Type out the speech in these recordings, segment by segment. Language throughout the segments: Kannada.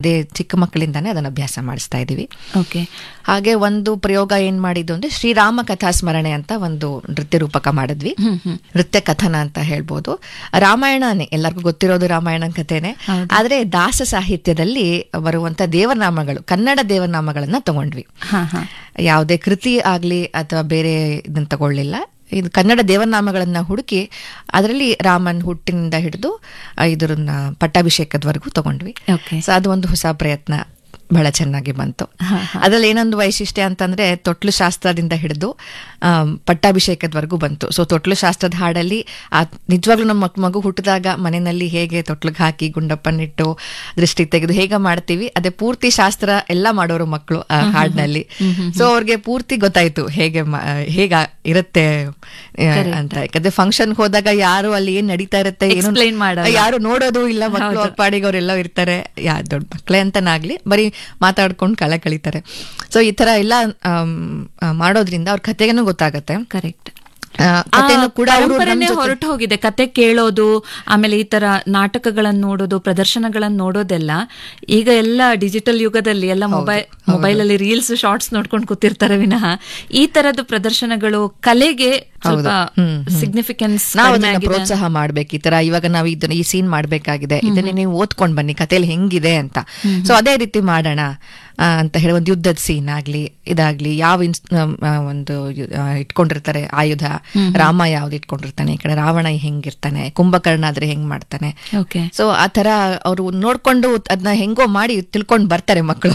ಅದೇ ಚಿಕ್ಕ ಮಕ್ಕಳಿಂದಾನೇ ಅದನ್ನ ಅಭ್ಯಾಸ ಮಾಡಿಸ್ತಾ ಇದೀವಿ ಓಕೆ ಹಾಗೆ ಒಂದು ಪ್ರಯೋಗ ಏನ್ ಮಾಡಿದ್ದು ಅಂದ್ರೆ ಶ್ರೀರಾಮ ಕಥಾ ಸ್ಮರಣೆ ಅಂತ ಒಂದು ನೃತ್ಯ ರೂಪಕ ಮಾಡಿದ್ವಿ ನೃತ್ಯ ಕಥನ ಅಂತ ಹೇಳ್ಬೋದು ರಾಮಾಯಣನೇ ಎಲ್ಲರಿಗೂ ಗೊತ್ತಿರೋದು ರಾಮಾಯಣ ಕಥೆನೆ ಆದ್ರೆ ದಾಸ ಸಾಹಿತ್ಯದಲ್ಲಿ ಬರುವಂತ ದೇವರನಾಮಗಳು ಕನ್ನಡ ದೇವರನಾಮಗಳನ್ನ ತಗೊಂಡ್ವಿ ಹಾ ಹಾ ಯಾವುದೇ ಕೃತಿ ಆಗ್ಲಿ ಅಥವಾ ಬೇರೆ ಇದನ್ನ ತಗೊಳ್ಳಿಲ್ಲ ಇದು ಕನ್ನಡ ದೇವರನಾಮಗಳನ್ನ ಹುಡುಕಿ ಅದರಲ್ಲಿ ರಾಮನ್ ಹುಟ್ಟಿನಿಂದ ಹಿಡಿದು ಇದರನ್ನ ಪಟ್ಟಾಭಿಷೇಕದವರೆಗೂ ತಗೊಂಡ್ವಿ ಓಕೆ ಸೊ ಅದು ಒಂದು ಹೊಸ ಪ್ರಯತ್ನ ಬಹಳ ಚೆನ್ನಾಗಿ ಬಂತು ಅದ್ರಲ್ಲಿ ಏನೊಂದು ವೈಶಿಷ್ಟ್ಯ ಅಂತಂದ್ರೆ ತೊಟ್ಲು ಶಾಸ್ತ್ರದಿಂದ ಹಿಡಿದು ಆಮ್, ಪಟ್ಟಾಭಿಷೇಕದವರೆಗೂ ಬಂತು ಸೊ ತೊಟ್ಲು ಶಾಸ್ತ್ರದ ಹಾಡಲ್ಲಿ ಆ ನಿಜವಾಗ್ಲೂ ನಮ್ಮ ಮಕ್- ಮಗು ಹುಟ್ಟಿದಾಗ ಮನೆಯಲ್ಲಿ ಹೇಗೆ ತೊಟ್ಲಿಗೆ ಹಾಕಿ ಗುಂಡಪ್ಪನಿಟ್ಟು ದೃಷ್ಟಿ ತೆಗೆದು ಹೇಗೆ ಮಾಡ್ತೀವಿ ಅದೇ ಪೂರ್ತಿ ಶಾಸ್ತ್ರ ಎಲ್ಲ ಮಾಡೋರು ಮಕ್ಕಳು ಆ ಹಾಡಿನಲ್ಲಿ ಸೊ ಅವ್ರಿಗೆ ಪೂರ್ತಿ ಗೊತ್ತಾಯ್ತು ಹೇಗೆ ಮಾ- ಹೇಗ ಇರುತ್ತೆ ಆ, ಅಂತ ಯಾಕಂದ್ರೆ ಫಂಕ್ಷನ್ ಹೋದಾಗ ಯಾರು ಅಲ್ಲಿ ಏನ್ ನಡೀತಾ ಇರುತ್ತೆ ಏನು Explain ಮಾಡಲ್ಲ. ಯಾರು ನೋಡೋದು ಇಲ್ಲ ಮಕ್ಕಳು ಪಾಡಿಗೆ ಅವರೆಲ್ಲ ಇರ್ತಾರೆ ಯಾ ದೊಡ್ಡ ಮಕ್ಕಳೇ ಅಂತನಾಗ್ಲಿ ಬರೀ ಮಾತಾಡ್ಕೊಂಡು ಕಳೆ ಕಳೀತಾರೆ ಸೊ ಈ ತರ ಎಲ್ಲ ಆಮ್, ಆ, ಮಾಡೋದ್ರಿಂದ ಅವ್ರ ಕತೆಗೇನು ಗೊತ್ತಾಗತ್ತೆ ಕರೆಕ್ಟ್ ಆ, ಕಥೆನೂ ಕೂಡ ಅವ್ರು ನಮ್ ಪರಂಪರೆನೇ ಜೊತೆ- ಹೊರಟು ಹೋಗಿದೆ ಕತೆ ಕೇಳೋದು ಆಮೇಲೆ ಈ ತರ ನಾಟಕಗಳನ್ನ ನೋಡೋದು ಪ್ರದರ್ಶನಗಳನ್ನ ನೋಡೋದೆಲ್ಲ ಈಗ ಎಲ್ಲ ಡಿಜಿಟಲ್ ಯುಗದಲ್ಲಿ ಎಲ್ಲ ಮೊಬೈಲ್ ಮೊಬೈಲ್ ಅಲ್ಲಿ ರೀಲ್ಸ್ ಶಾರ್ಟ್ಸ್ ನೋಡ್ಕೊಂಡು ಕೂತಿರ್ತಾರೆ ವಿನಃ ಈ ತರದ ಪ್ರದರ್ಶನಗಳು ಕಲೆಗೆ ಸ್ವಲ್ಪ ಸಿಗ್ನಿಫಿಕೆನ್ಸ್ ನಾವು ಅದನ್ನ ಪ್ರೋತ್ಸಾಹ ಮಾಡ್ಬೇಕು ಈ ತರ ಇವಾಗ ನಾವು ಇದನ್ನ ಈ ಸೀನ್ ಮಾಡ್ಬೇಕಾಗಿದೆ ಇದನ್ನ ನೀವು ಓದ್ಕೊಂಡ್ ಬನ್ನಿ ಕಥೆಯಲ್ಲಿ ಹೆಂಗಿದೆ ಅಂತ ಸೊ ಅದೇ ರೀತಿ ಮಾಡೋಣ ಆ, ಅಂತ ಹೇಳಿ ಒಂದು ಯುದ್ಧದ ಸೀನ್ ಆಗ್ಲಿ ಇದಾಗ್ಲಿ ಯಾವ ಇನ್ಸ್- ಆಮ್, ಆ, ಒಂದು ಯು- ಆ, ಇಟ್ಕೊಂಡಿರ್ತಾರೆ ಆಯುಧ ರಾಮ ಯಾವ್ದು ಇಟ್ಕೊಂಡಿರ್ತಾನೆ ಈ ಕಡೆ ರಾವಣ ಹೆಂಗಿರ್ತಾನೆ ಕುಂಭಕರ್ಣ ಆದ್ರೆ ಹೆಂಗ್ ಮಾಡ್ತಾನೆ ಓಕೆ ಸೊ ಆ ತರ ಅವರು ನೋಡ್ಕೊಂಡು ಅದನ್ನ ಹೆಂಗೋ ಮಾಡಿ ತಿಳ್ಕೊಂಡ್ ಬರ್ತಾರೆ ಮಕ್ಕಳು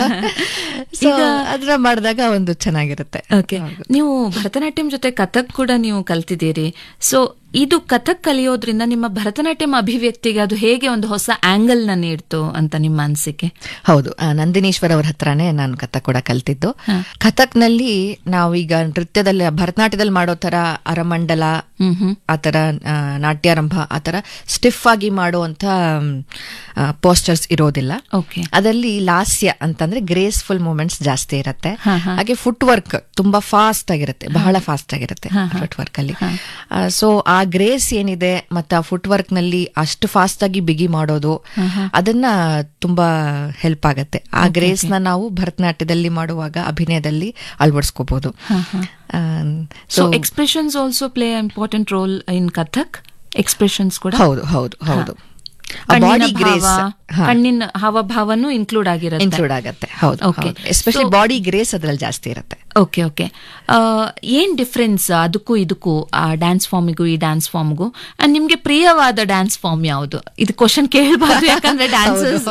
ಸೊ ಅದ್ರ ಮಾಡಿದಾಗ ಒಂದು ಚೆನ್ನಾಗಿರುತ್ತೆ ಓಕೆ ನೀವು ಭರತನಾಟ್ಯಂ ಜೊತೆ ಕಥಕ್ ಕೂಡ ನೀವು ಕಲ್ತಿದ್ದೀರಿ ಸೊ ಇದು ಕಥಕ್ ಕಲಿಯೋದ್ರಿಂದ ನಿಮ್ಮ ಭರತನಾಟ್ಯಂ ಅಭಿವ್ಯಕ್ತಿಗೆ ಅದು ಹೇಗೆ ಒಂದು ಹೊಸ ಆಂಗಲ್ ನ ನೀಡ್ತು ಅಂತ ನಿಮ್ಮ ಅನಿಸಿಕೆ ಹೌದು ಆ, ನಂದಿನೀಶ್ವರ್ ಅವ್ರ ಹತ್ರನೇ ನಾನು ಕಥಕ್ ಕೂಡ ಕಲ್ತಿದ್ದು ಕಥಕ್ನಲ್ಲಿ ನಾವೀಗ ನೃತ್ಯದಲ್ಲಿ ಭರತನಾಟ್ಯದಲ್ಲಿ ಮಾಡೋ ತರ ಅರಮಂಡಲ ಹ್ಮ್ ಹ್ಮ್ ಆ ತರ ಆ, ನಾಟ್ಯಾರಂಭ ಆ ತರ ಸ್ಟಿಫ್ ಆಗಿ ಮಾಡುವಂತ ಪೋಸ್ಟರ್ಸ್ ಇರೋದಿಲ್ಲ ಓಕೆ ಅದರಲ್ಲಿ ಲಾಸ್ಯ ಅಂತಂದ್ರೆ ಗ್ರೇಸ್ಫುಲ್ ಮೂಮೆಂಟ್ಸ್ ಜಾಸ್ತಿ ಇರುತ್ತೆ ಹಾ, ಹಾ. ಹಾಗೆ ಫುಟ್ ವರ್ಕ್ ತುಂಬಾ ಫಾಸ್ಟ್ ಆಗಿರುತ್ತೆ ಬಹಳ ಫಾಸ್ಟ್ ಆಗಿರುತ್ತೆ ಫುಟ್ ವರ್ಕ್ ಅಲ್ಲಿ ಸೊ ಆ ಗ್ರೇಸ್ ಏನಿದೆ ಮತ್ತೆ ಆ ಫುಟ್ ವರ್ಕ್ ನಲ್ಲಿ ಅಷ್ಟು ಫಾಸ್ಟ್ ಆಗಿ ಬಿಗಿ ಮಾಡೋದು ಅದನ್ನ ತುಂಬಾ ಹೆಲ್ಪ್ ಆಗತ್ತೆ ಆ ಗ್ರೇಸ್ ನ ನಾವು ಭರತನಾಟ್ಯದಲ್ಲಿ ಮಾಡುವಾಗ ಅಭಿನಯದಲ್ಲಿ ಅಳವಡಿಸ್ಕೋಬಹುದು so expressions also play important role in Kathak expressions ಕೂಡ ಹೌದು ಹೌದು ಹೌದು ಕಣ್ಣಿನ ಬಾಡಿ ಭಾವ, ಗ್ರೇಸ್ ಕಣ್ಣಿನ ಹಾವಭಾವನು ಇನ್ಕ್ಲೂಡ್ ಆಗಿರುತ್ತೆ ಇನ್ಕ್ಲೂಡ್ ಆಗತ್ತೆ ಹೌದು Okay. ಎಸ್ಪೆಷಲಿ ಬಾಡಿ ಗ್ರೇಸ್ ಅದ್ರಲ್ಲಿ ಜಾಸ್ತಿ ಇರುತ್ತೆ ಓಕೆ ಓಕೆ ಏನ್ ಡಿಫ್ರೆನ್ಸ್ ಅದಕ್ಕೂ ಇದಕ್ಕೂ ಆ ಡ್ಯಾನ್ಸ್ ಫಾರ್ಮಿಗೂ ಈ ಡ್ಯಾನ್ಸ್ ಫಾರ್ಮ್ಗೂ ಅಂಡ್ ನಿಮ್ಗೆ ಪ್ರಿಯವಾದ ಡ್ಯಾನ್ಸ್ ಫಾರ್ಮ್ ಯಾವುದು ಇದು ಕ್ವಶನ್ ಕೇಳಬಾರ್ದು ಯಾಕಂದ್ರೆ ಡ್ಯಾನ್ಸಸ್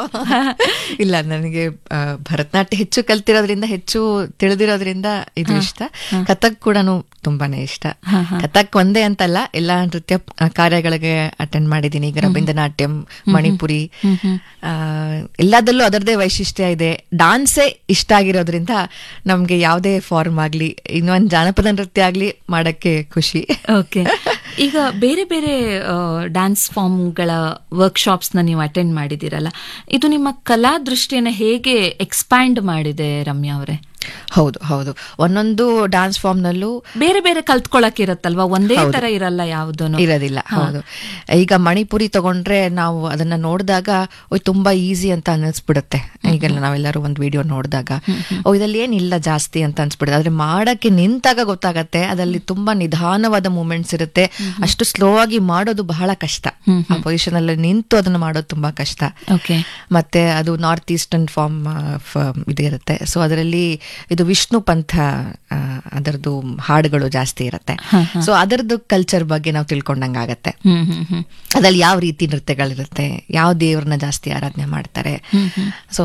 ಇಲ್ಲ ನನಗೆ ಆ, ಭರತನಾಟ್ಯ ಹೆಚ್ಚು ಕಲ್ತಿರೋದ್ರಿಂದ ಹೆಚ್ಚು ತಿಳಿದಿರೋದ್ರಿಂದ ಇದು ಇಷ್ಟ ಕಥಕ್ ಕೂಡ ತುಂಬಾನೇ ಇಷ್ಟ ಕಥಕ್ ಒಂದೇ ಅಂತಲ್ಲ ಎಲ್ಲಾ ನೃತ್ಯ ಆ, ಕಾರ್ಯಗಳಿಗೆ ಅಟೆಂಡ್ ಮಾಡಿದ್ದೀನಿ ಈಗ ರವೀಂದ್ರನಾಟ್ಯಂ ಮಣಿಪುರಿ ಆ, ಎಲ್ಲದಲ್ಲೂ ಅದರದೇ ವೈಶಿಷ್ಟ್ಯ ಇದೆ ಡಾನ್ಸೇ ಇಷ್ಟ ಆಗಿರೋದ್ರಿಂದ ನಮ್ಗೆ ಯಾವುದೇ ಫಾರ್ಮ್ ಆಗ್ಲಿ ಇನ್ನೊಂದು ಜಾನಪದ ನೃತ್ಯ ಆಗ್ಲಿ ಮಾಡಕ್ಕೆ ಖುಷಿ ಓಕೆ ಈಗ ಬೇರೆ ಬೇರೆ ಡ್ಯಾನ್ಸ್ ಫಾರ್ಮ್ಗಳ ವರ್ಕ್ಶಾಪ್ಸ್ ನ ನೀವು ಅಟೆಂಡ್ ಮಾಡಿದಿರಲ್ಲ ಇದು ನಿಮ್ಮ ಕಲಾ ದೃಷ್ಟಿಯನ್ನ ಹೇಗೆ ಎಕ್ಸ್ಪ್ಯಾಂಡ್ ಮಾಡಿದೆ ರಮ್ಯಾ ಅವರೇ ಹೌದು ಹೌದು ಒಂದೊಂದು ಡ್ಯಾನ್ಸ್ ಫಾರ್ಮ್ ನಲ್ಲೂ ಬೇರೆ ಬೇರೆ ಕಲ್ತ್ಕೊಳಕ್ ಇರತ್ತಲ್ವಾ ಒಂದೇ ತರ ಇರಲ್ಲ ಯಾವುದನ್ನು ಇರೋದಿಲ್ಲ ಹೌದು ಈಗ ಮಣಿಪುರಿ ತಗೊಂಡ್ರೆ ನಾವು ಅದನ್ನ ನೋಡಿದಾಗ ಓಯ್ ತುಂಬಾ ಈಸಿ ಅಂತ ಅನಿಸ್ಬಿಡುತ್ತೆ ಈಗ ನಾವೆಲ್ಲರೂ ಒಂದು ವಿಡಿಯೋ ನೋಡಿದಾಗ ಓ ಇದಲ್ಲಿ ಏನಿಲ್ಲ ಜಾಸ್ತಿ ಅಂತ ಅನ್ಸ್ಬಿಡುತ್ತೆ ಆದ್ರೆ ಮಾಡಕ್ಕೆ ನಿಂತಾಗ ಗೊತ್ತಾಗತ್ತೆ ಅದಲ್ಲಿ ತುಂಬಾ ನಿಧಾನವಾದ ಮೂಮೆಂಟ್ಸ್ ಇರುತ್ತೆ ಅಷ್ಟು ಸ್ಲೋ ಆಗಿ ಮಾಡೋದು ಬಹಳ ಕಷ್ಟ ಆ ಪೊಸಿಷನ್ ಅಲ್ಲಿ ನಿಂತು ಅದನ್ನ ಮಾಡೋದು ತುಂಬಾ ಕಷ್ಟ ಓಕೆ ಮತ್ತೆ ಅದು ನಾರ್ತ್ ಈಸ್ಟರ್ನ್ ಫಾರ್ಮ್ ಇದು ಇರುತ್ತೆ ಸೊ ಅದರಲ್ಲಿ ಇದು ವಿಷ್ಣು ಪಂಥ ಆ, ಅದರದ್ದು ಹಾಡುಗಳು ಜಾಸ್ತಿ ಇರುತ್ತೆ ಸೊ ಅದರದ್ದು ಕಲ್ಚರ್ ಬಗ್ಗೆ ನಾವು ತಿಳ್ಕೊಂಡಂಗಾಗತ್ತೆ ಹ್ಮ್ ಹ್ಮ್ ಹ್ಮ್ ಅದ್ರಲ್ಲಿ ಯಾವ ರೀತಿ ನೃತ್ಯಗಳಿರುತ್ತೆ ಯಾವ ದೇವ್ರನ್ನ ಜಾಸ್ತಿ ಆರಾಧನೆ ಮಾಡ್ತಾರೆ ಸೊ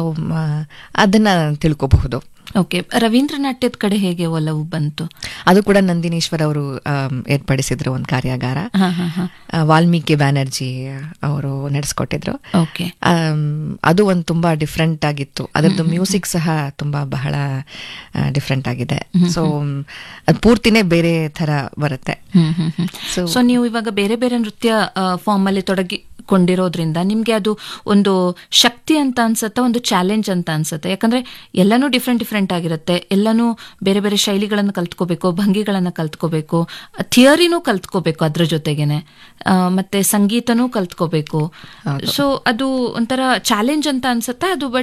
ಅದನ್ನ ತಿಳ್ಕೋಬಹುದು ಓಕೆ ರವೀಂದ್ರನಾಟ್ಯದ ಕಡೆ ಹೇಗೆ ಒಲವು ಬಂತು ಅದು ಕೂಡ ನಂದಿನೀಶ್ವರ್ ಅವರು ಆಮ್, ಏರ್ಪಡಿಸಿದ್ರು ಒಂದು ಕಾರ್ಯಾಗಾರ ಹಾ ಹಾ ಹಾ ಆ, ವಾಲ್ಮೀಕಿ ಬ್ಯಾನರ್ಜಿ ಅವರು ನಡೆಸ್ಕೊಟ್ಟಿದ್ರು ಓಕೆ ಆಮ್, ಅದು ಒಂದು ತುಂಬಾ ಡಿಫ್ರೆಂಟ್ ಆಗಿತ್ತು ಅದರದ್ದು ಮ್ಯೂಸಿಕ್ ಸಹ ತುಂಬಾ ಬಹಳ ಡಿಫ್ರೆಂಟ್ ಆಗಿದೆ ಸೊ ಅದು ಪೂರ್ತಿನೇ ಬೇರೆ ತರ ಬರುತ್ತೆ ಹ್ಮ್ ಹ್ಮ್ ಹ್ಮ್ So- ಸೊ ನೀವು ಇವಾಗ ಬೇರೆ ಬೇರೆ ನೃತ್ಯ ಫಾರ್ಮ್ ಅಲ್ಲಿ ತೊಡಗಿಕೊಂಡಿರೋದ್ರಿಂದ ನಿಮ್ಗೆ ಅದು ಒಂದು ಶಕ್ತಿ ಅಂತ ಅನ್ಸುತ್ತೆ ಒಂದು ಚಾಲೆಂಜ್ ಅಂತ ಅನ್ಸುತ್ತೆ ಯಾಕಂದ್ರೆ ಎಲ್ಲಾನು ಡಿಫ್ರೆಂಟ್ ಡಿಫ್ರೆಂಟ್ ಆಗಿರುತ್ತೆ ಎಲ್ಲಾನು ಬೇರೆ ಬೇರೆ ಶೈಲಿಗಳನ್ನ ಕಲ್ತ್ಕೋಬೇಕು ಭಂಗಿಗಳನ್ನ ಕಲ್ತ್ಕೋಬೇಕು ಥಿಯರಿನೂ ಕಲ್ತ್ಕೋಬೇಕು ಅದ್ರ ಜೊತೆಗೇನೆ ಆ, ಮತ್ತೆ ಸಂಗೀತನೂ ಕಲ್ತ್ಕೋಬೇಕು ಸೊ ಅದು ಒಂಥರ ಚಾಲೆಂಜ್ ಅಂತ ಅನ್ಸುತ್ತೆ ಅದು ಬಟ್